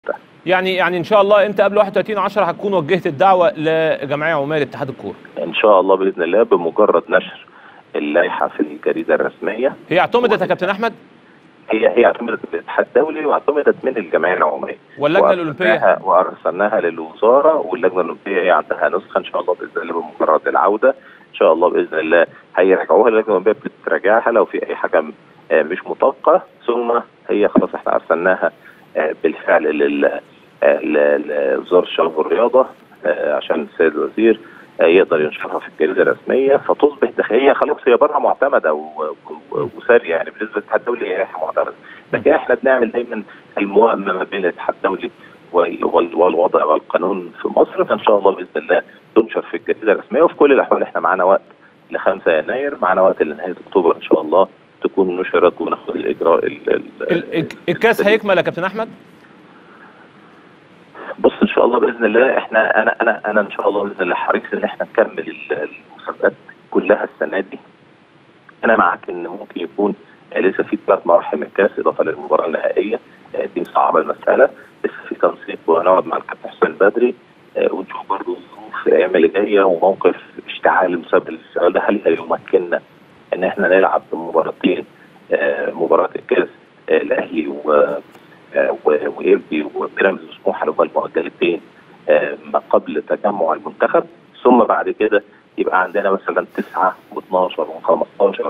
يعني يعني ان شاء الله انت قبل 31 10 هتكون وجهت الدعوه لجمعيه عمال اتحاد الكوره ان شاء الله باذن الله بمجرد نشر اللائحه في الجريده الرسميه هي اعتمدت يا كابتن احمد هي هي اعتمدت من الاتحاد الدولي واعتمدت من الجمعيه العموميه واللجنه الاولمبيه وأرسلناها- وارسلناها للوزاره واللجنه الاولمبيه هي عندها نسخه ان شاء الله باذن الله بمجرد العوده ان شاء الله باذن الله هيراجعوها اللجنه الاولمبيه بتراجعها لو في اي حاجه آه، مش مطابقه ثم هي خلاص احنا ارسلناها آه، بالفعل لل آه، ل- لوزاره الشباب والرياضه آه، عشان السيد الوزير آه، يقدر ينشرها في الجريده الرسميه فتصبح داخليه خلاص هي بره معتمده و- و- وساريه يعني بالنسبه للاتحاد الدولي هي لائحه معتمده لكن احنا بنعمل دايما الموائمه ما بين الاتحاد الدولي وال- وال- والوضع والقانون في مصر فان شاء الله باذن الله تنشر في الجريده الرسميه وفي كل الاحوال احنا معانا وقت ل 5 يناير معانا وقت لنهايه اكتوبر ان شاء الله تكون نشرت وناخد الاجراء ال- ال- ال- ال- الكاس هيكمل يا كابتن احمد بص ان شاء الله باذن الله احنا انا انا انا ان شاء الله باذن الله حريص ان احنا نكمل ال- المسابقات كلها السنه دي انا معاك ان ممكن يكون لسه في ثلاث مراحل من الكاس اضافه للمباراه النهائيه آه، دي صعبه المساله لسه في تنسيق وهنقعد مع الكابتن حسين بدري آه، ونشوف برضه الظروف في الايام اللي جايه وموقف اشتعال المسابقه السؤال ده هل هيمكننا ان احنا نلعب مباراتين آه، مباراه الكاس آه، الاهلي و آه، و- وإيربي وبيراميدز وسموحه اللي هم المؤجلتين آه، ما قبل تجمع المنتخب ثم بعد كده يبقى عندنا مثلا 9 و12 و15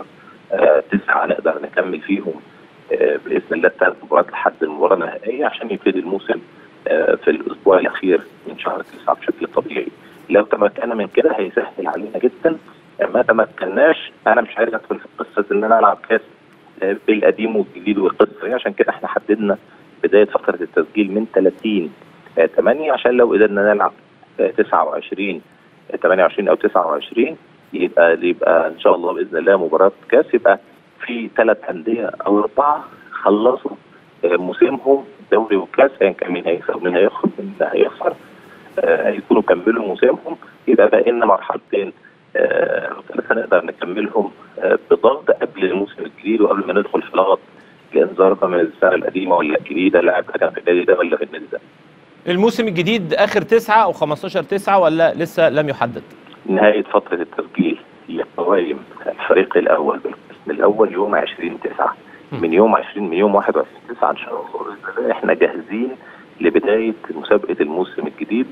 تسعه نقدر نكمل فيهم آه، باذن الله الثلاث مباريات لحد المباراه النهائيه عشان يبتدي الموسم آه، في الاسبوع الاخير من شهر 9 بشكل طبيعي. لو تمكنا من كده هيسهل علينا جدا ما تمكناش انا مش عايز ادخل في قصه ان انا العب كاس آه، بالقديم والجديد والقصه دي عشان كده احنا حددنا بدايه فتره التسجيل من 30 آه، 8 عشان لو قدرنا نلعب آه، 29 آه، 28 او 29 يبقى يبقى ان شاء الله باذن الله مباراه كاس يبقى في ثلاث انديه او اربعه خلصوا آه، موسمهم دوري وكاس ايا كان مين هيكسب مين هيخسر مين هيخسر آه، هيكونوا كملوا موسمهم يبقى باقي لنا مرحلتين آه، ثلاثه نقدر نكملهم آه، بضغط قبل الموسم الجديد وقبل ما ندخل في لغط الانذار ده من السنه القديمه ولا الجديده لاعب كان في النادي ده ولا في النادي ده. الموسم الجديد اخر 9 او 15 9 ولا لسه لم يحدد نهايه فتره التسجيل لقوائم الفريق الاول بالقسم الاول يوم 20 9 من يوم 20 من يوم 21 9 ان شاء الله باذن الله احنا جاهزين لبدايه مسابقه الموسم الجديد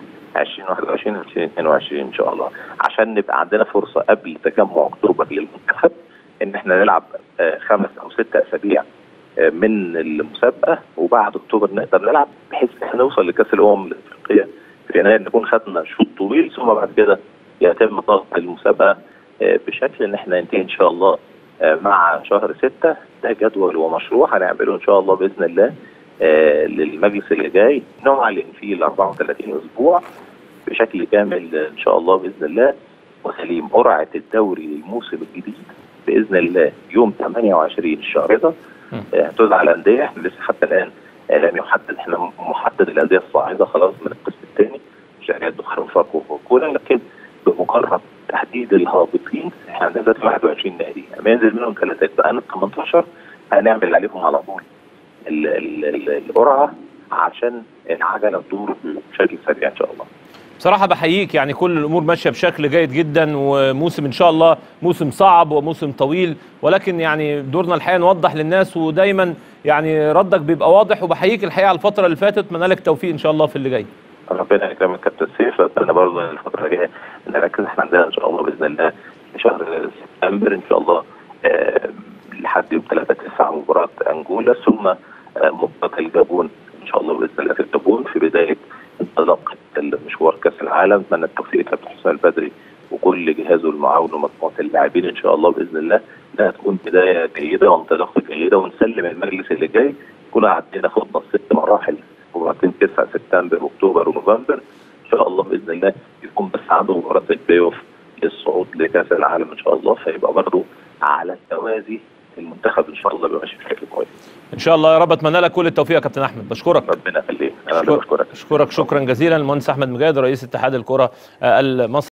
2021 2022 ان شاء الله عشان نبقى عندنا فرصه قبل تجمع اكتوبر للمنتخب ان احنا نلعب آه، خمس او ست اسابيع آه، من المسابقه وبعد اكتوبر نقدر نلعب بحيث ان احنا نوصل لكاس الامم الافريقيه في يناير نكون خدنا شوط طويل ثم بعد كده يتم ضغط المسابقه آه، بشكل ان احنا ننتهي ان شاء الله آه، مع شهر ستة ده جدول ومشروع هنعمله ان شاء الله باذن الله آه، للمجلس اللي جاي نعلن فيه ال 34 اسبوع بشكل كامل آه، ان شاء الله باذن الله وسليم قرعه الدوري للموسم الجديد باذن الله يوم 28 الشهر ده آه، هتوزع على الانديه احنا لسه حتى الان آه، لم يحدد احنا محدد الانديه الصاعده خلاص من القسم الثاني شركات دخان وفرق وكولا لكن بمجرد تحديد الهابطين احنا عندنا دلوقتي 21 نادي لما ينزل منهم ثلاثه يبقى انا 18 هنعمل عليهم على طول ال- ال- ال- القرعه عشان العجله تدور بشكل سريع ان شاء الله. بصراحه بحييك يعني كل الامور ماشيه بشكل جيد جدا وموسم ان شاء الله موسم صعب وموسم طويل ولكن يعني دورنا الحقيقه نوضح للناس ودايما يعني ردك بيبقى واضح وبحييك الحقيقه على الفتره اللي فاتت اتمنى لك توفيق ان شاء الله في اللي جاي ربنا يكرمك كابتن سيف اتمنى برضه ان الفتره الجايه نركز احنا عندنا ان شاء الله باذن الله في شهر سبتمبر ان شاء الله آه، لحد يوم 3 9 مباراه انجولا ثم آه، مباراه الجابون ان شاء الله باذن الله في الجابون في بدايه انطلاقه مشوار كاس العالم اتمنى التوفيق لكابتن حسام البدري وكل جهازه المعاون ومجموعه اللاعبين ان شاء الله باذن الله انها تكون بدايه جيده وانطلاقه جيده ونسلم المجلس اللي جاي كنا عدينا خطنا الست مراحل مباراتين 9 سبتمبر واكتوبر ونوفمبر ان شاء الله باذن الله يكون بس عنده مباراه البلاي اوف للصعود لكاس العالم ان شاء الله فيبقى برضه على التوازي المنتخب ان شاء الله بيبقى ماشي بشكل كويس ان شاء الله يا رب اتمنى لك كل التوفيق يا كابتن احمد بشكرك ربنا يخليك انا اللي أشكر- بشكرك اشكرك شكرا جزيلا المهندس احمد مجاهد رئيس اتحاد الكره آه، المصري